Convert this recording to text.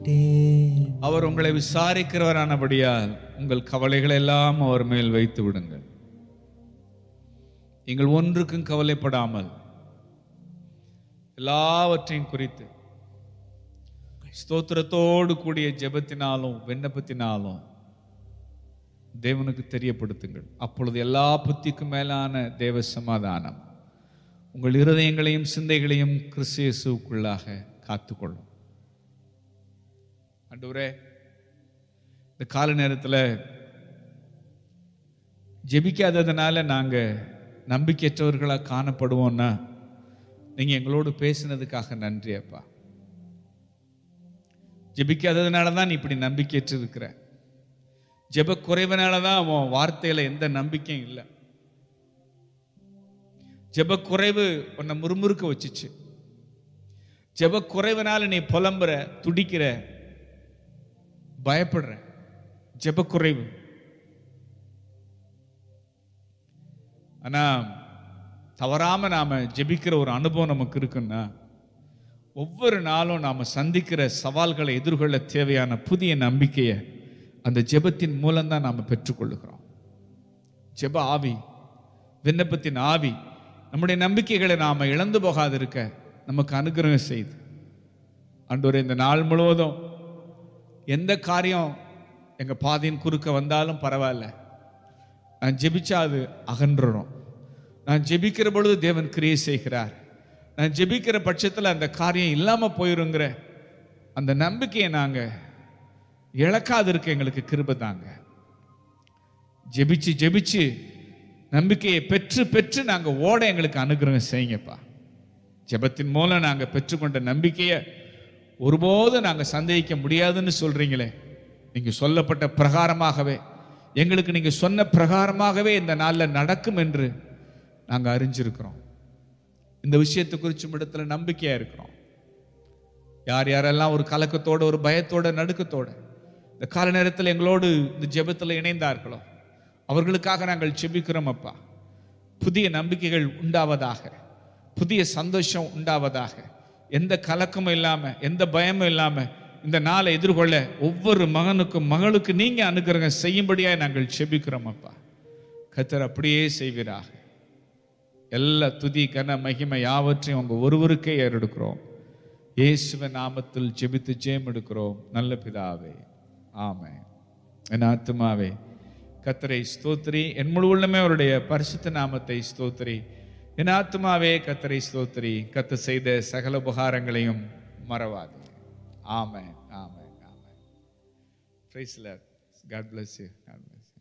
அவர் உங்களை விசாரிக்கிறவரானபடியால் உங்கள் கவலைகளை எல்லாம் அவர் மேல் வைத்து விடுங்கள் நீங்கள் ஒன்றுக்கும் கவலைப்படாமல் எல்லாவற்றையும் குறித்து ஸ்தோத்திரத்தோடு கூடிய ஜெபத்தினாலும் விண்ணப்பத்தினாலும் தேவனுக்கு தெரியப்படுத்துங்கள் அப்பொழுது எல்லா புத்திக்கும் மேலான தேவ சமாதானம் உங்கள் இருதயங்களையும் சிந்தைகளையும் கிறிஸ்து இயேசுவுக்குள்ளாக காத்துக்கொள்ளும் ஆண்டவரே இந்த கால நேரத்தில் ஜெபிக்காததுனால நாங்கள் நம்பிக்கையற்றவர்களாக காணப்படுவோம்னா நீங்கள் எங்களோடு பேசினதுக்காக நன்றி அப்பா ஜெபிக்காததுனால தான் நீ இப்படி நம்பிக்கையற்று இருக்கிற ஜெப குறைவனால தான் அவன் வார்த்தையில எந்த நம்பிக்கையும் இல்லை ஜெப குறைவு உன்னை முறுமுறுக்க வச்சுச்சு ஜெப குறைவனால நீ புலம்புற துடிக்கிற பயப்படுற ஜெப குறைவு ஆனா தவறாம நாம ஜெபிக்கிற ஒரு அனுபவம் நமக்கு இருக்குன்னா ஒவ்வொரு நாளும் நாம சந்திக்கிற சவால்களை எதிர்கொள்ள தேவையான புதிய நம்பிக்கையை அந்த ஜெபத்தின் மூலம்தான் நாம பெற்றுக்கொள்ளுகிறோம் ஜெப ஆவி விண்ணப்பத்தின் ஆவி நம்முடைய நம்பிக்கைகளை நாம இழந்து போகாதிருக்க நமக்கு அனுகிரகம் செய்து அன்றொரு இந்த நாள் முழுவதும் எந்த காரியம் எங்க பாதையின் குறுக்க வந்தாலும் பரவாயில்ல நான் ஜெபிச்சா அது அகன்றணும் நான் ஜெபிக்கிற பொழுது தேவன் கிரியை செய்கிறார் நான் ஜெபிக்கிற பட்சத்தில் அந்த காரியம் இல்லாமல் போயிருங்கிற அந்த நம்பிக்கையை நாங்கள் இழக்காதிருக்க எங்களுக்கு கிருபை தாங்க ஜெபிச்சு ஜெபிச்சு நம்பிக்கையை பெற்று பெற்று நாங்கள் ஓட எங்களுக்கு அனுகிரகம் செய்யுங்கப்பா ஜெபத்தின் மூலம் நாங்கள் பெற்றுக்கொண்ட நம்பிக்கையை ஒருபோதும் நாங்கள் சந்தேகிக்க முடியாதுன்னு சொல்றீங்களே நீங்கள் சொல்லப்பட்ட பிரகாரமாகவே எங்களுக்கு நீங்கள் சொன்ன பிரகாரமாகவே இந்த நாளில் நடக்கும் என்று நாங்கள் அறிஞ்சிருக்கிறோம் இந்த விஷயத்தை குறிச்சும் இடத்துல நம்பிக்கையாக இருக்கிறோம் யார் யாரெல்லாம் ஒரு கலக்கத்தோட ஒரு பயத்தோட நடுக்கத்தோட இந்த கால நேரத்தில் எங்களோடு இந்த ஜெபத்தில் இணைந்தார்களோ அவர்களுக்காக நாங்கள் ஜெபிக்கிறோம் அப்பா புதிய நம்பிக்கைகள் உண்டாவதாக புதிய சந்தோஷம் உண்டாவதாக எந்த கலக்கமும் இல்லாம எந்த பயமும் இல்லாம இந்த நாளை எதிர்கொள்ள ஒவ்வொரு மகனுக்கும் மகளுக்கு நீங்க அனுகிரகம் செய்யும்படியாக நாங்கள் செபிக்கிறோம் அப்பா கத்தர் அப்படியே செய்வீராக எல்லா துதி கன மகிமை யாவற்றையும் உங்க ஒருவருக்கே ஏறெடுக்கிறோம் இயேசுவ நாமத்தில் ஜெபித்து ஜெயம் எடுக்கிறோம் நல்ல பிதாவே ஆமென் என் ஆத்துமாவே கத்தரை ஸ்தோத்திரி என் முழு உள்ளமே அவருடைய பரிசுத்த நாமத்தை ஸ்தோத்திரி என் ஆத்துமாவே கத்தரை ஸ்தோத்திரி கத்த செய்த சகல உபகாரங்களையும் மறவாது ஆமென் ஆமென் ஆமென் praise lord God bless you God bless you